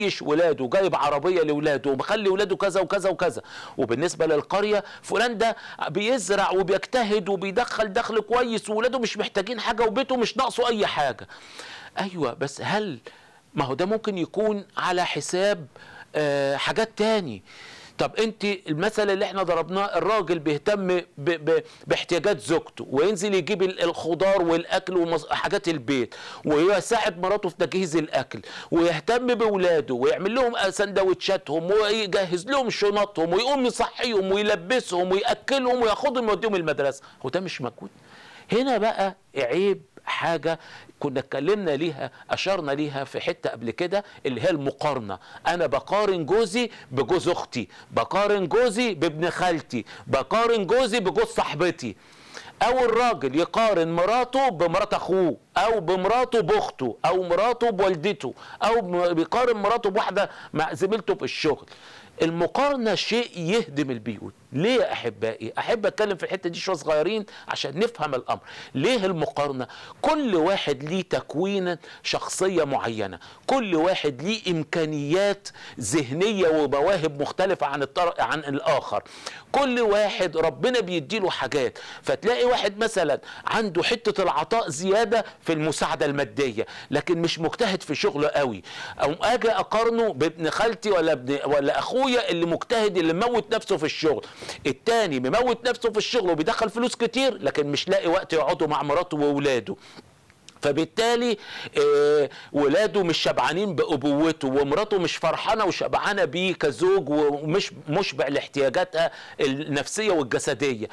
معيش ولاده وجايب عربيه لاولاده ومخلي ولاده كذا وكذا وكذا وبالنسبه للقريه فلان ده بيزرع وبيجتهد وبيدخل دخل كويس وولاده مش محتاجين حاجه وبيته مش ناقصه اي حاجه ايوه بس هل ما هو ده ممكن يكون على حساب آه حاجات تاني طب انت المثل اللي احنا ضربناه الراجل بيهتم ب ب باحتياجات زوجته وينزل يجيب ال- الخضار والاكل وحاجات البيت ويساعد مراته في تجهيز الاكل ويهتم باولاده ويعمل لهم سندوتشاتهم ويجهز لهم شنطهم ويقوم يصحيهم ويلبسهم وياكلهم وياخدهم يوديهم المدرسه هو ده مش مجهود هنا بقى عيب حاجة كنا اتكلمنا ليها أشرنا ليها في حتة قبل كده اللي هي المقارنة أنا بقارن جوزي بجوز أختي بقارن جوزي بابن خالتي بقارن جوزي بجوز صاحبتي أو الراجل يقارن مراته بمرات أخوه أو بمراته بأخته أو مراته بوالدته أو م- بيقارن مراته بواحدة مع زميلته في الشغل المقارنة شيء يهدم البيوت ليه يا أحبائي أحب أتكلم في الحتة دي شوية صغيرين عشان نفهم الأمر ليه المقارنة كل واحد ليه تكوين شخصية معينة كل واحد ليه إمكانيات ذهنية ومواهب مختلفة عن الطر... عن الآخر كل واحد ربنا بيديله حاجات فتلاقي واحد مثلا عنده حتة العطاء زيادة في المساعدة المادية لكن مش مجتهد في شغله قوي أو أجي أقارنه بابن خالتي ولا ابن ولا أخويا اللي مجتهد اللي مموت نفسه في الشغل التاني مموت نفسه في الشغل وبيدخل فلوس كتير لكن مش لاقي وقت يقعدوا مع مراته وولاده فبالتالي آه ولاده مش شبعانين بابوته ومراته مش فرحانه وشبعانه بيه كزوج ومش مشبع لاحتياجاتها النفسيه والجسديه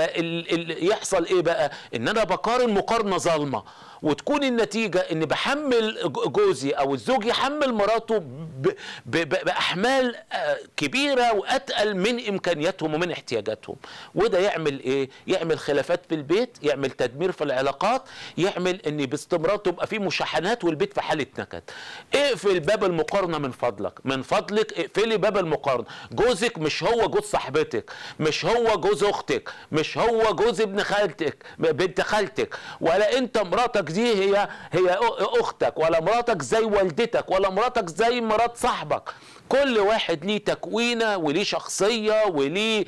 فيحصل ايه بقى ان انا بقارن مقارنه ظالمه وتكون النتيجة ان بحمل جوزي او الزوج يحمل مراته ب ب ب باحمال آه، كبيرة واتقل من امكانياتهم ومن احتياجاتهم وده يعمل ايه يعمل خلافات في البيت يعمل تدمير في العلاقات يعمل ان باستمرار تبقى في مشاحنات والبيت في حالة نكد اقفل باب المقارنة من فضلك من فضلك اقفلي باب المقارنة جوزك مش هو جوز صاحبتك مش هو جوز اختك مش هو جوز ابن خالتك بنت خالتك ولا انت مراتك دي هي هي اختك ولا مراتك زي والدتك ولا مراتك زي مرات صاحبك كل واحد ليه تكوينه وليه شخصيه وليه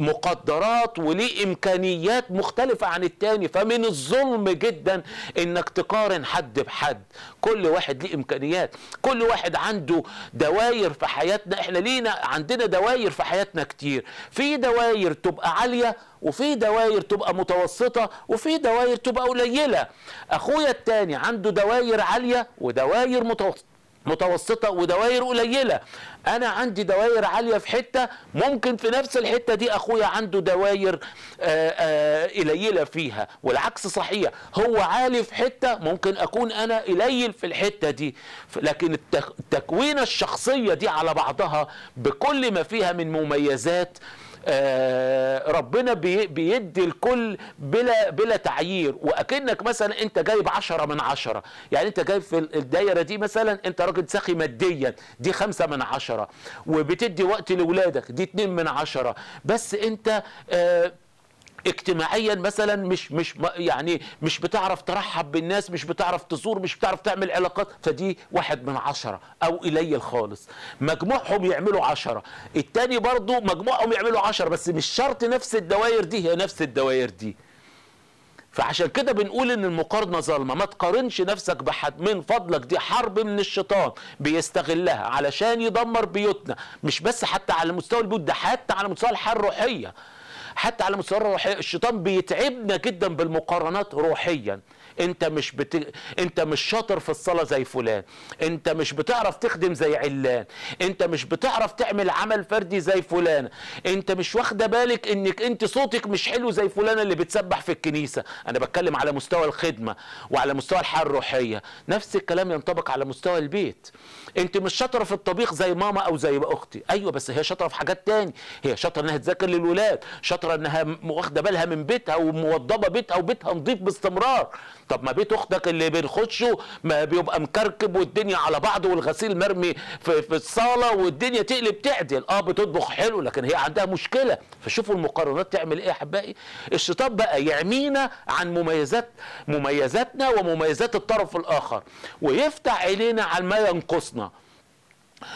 مقدرات وليه امكانيات مختلفه عن التاني فمن الظلم جدا انك تقارن حد بحد كل واحد ليه امكانيات كل واحد عنده دواير في حياتنا احنا لينا عندنا دواير في حياتنا كتير في دواير تبقى عاليه وفي دواير تبقى متوسطه وفي دواير تبقى قليله اخويا التاني عنده دواير عاليه ودواير متوسطه متوسطة ودوائر قليلة أنا عندي دوائر عالية في حتة ممكن في نفس الحتة دي أخويا عنده دوائر آآ آآ قليلة فيها والعكس صحيح هو عالي في حتة ممكن أكون أنا قليل في الحتة دي لكن التك- التكوينة الشخصية دي على بعضها بكل ما فيها من مميزات آه، ربنا بي- بيدي الكل بلا بلا تعيير واكنك مثلا انت جايب عشرة من عشرة يعني انت جايب في الدايره دي مثلا انت راجل سخي ماديا دي خمسة من عشرة وبتدي وقت لاولادك دي اتنين من عشرة بس انت آه اجتماعيا مثلا مش مش يعني مش بتعرف ترحب بالناس مش بتعرف تزور مش بتعرف تعمل علاقات فدي واحد من عشرة او قليل خالص مجموعهم يعملوا عشرة التاني برضو مجموعهم يعملوا عشرة بس مش شرط نفس الدوائر دي هي نفس الدوائر دي فعشان كده بنقول ان المقارنه ظالمه ما تقارنش نفسك بحد من فضلك دي حرب من الشيطان بيستغلها علشان يدمر بيوتنا مش بس حتى على مستوى البيوت ده حتى على مستوى الحياه الروحيه حتى على مستوى الروحي الشيطان بيتعبنا جدا بالمقارنات روحيا انت مش بت... انت مش شاطر في الصلاه زي فلان انت مش بتعرف تخدم زي علان انت مش بتعرف تعمل عمل فردي زي فلان انت مش واخده بالك انك انت صوتك مش حلو زي فلانه اللي بتسبح في الكنيسه انا بتكلم على مستوى الخدمه وعلى مستوى الحياه الروحيه نفس الكلام ينطبق على مستوى البيت انت مش شاطره في الطبيخ زي ماما او زي اختي ايوه بس هي شاطره في حاجات تاني هي شاطره انها تذاكر للولاد شاطره انها م- واخده بالها من بيتها وموضبه بيتها وبيتها نظيف باستمرار طب ما بيت اختك اللي بنخشه ما بيبقى مكركب والدنيا على بعض والغسيل مرمي في, في الصاله والدنيا تقلب تعدل اه بتطبخ حلو لكن هي عندها مشكله فشوفوا المقارنات تعمل ايه يا احبائي الشيطان بقى يعمينا عن مميزات مميزاتنا ومميزات الطرف الاخر ويفتح عينينا على ما ينقصنا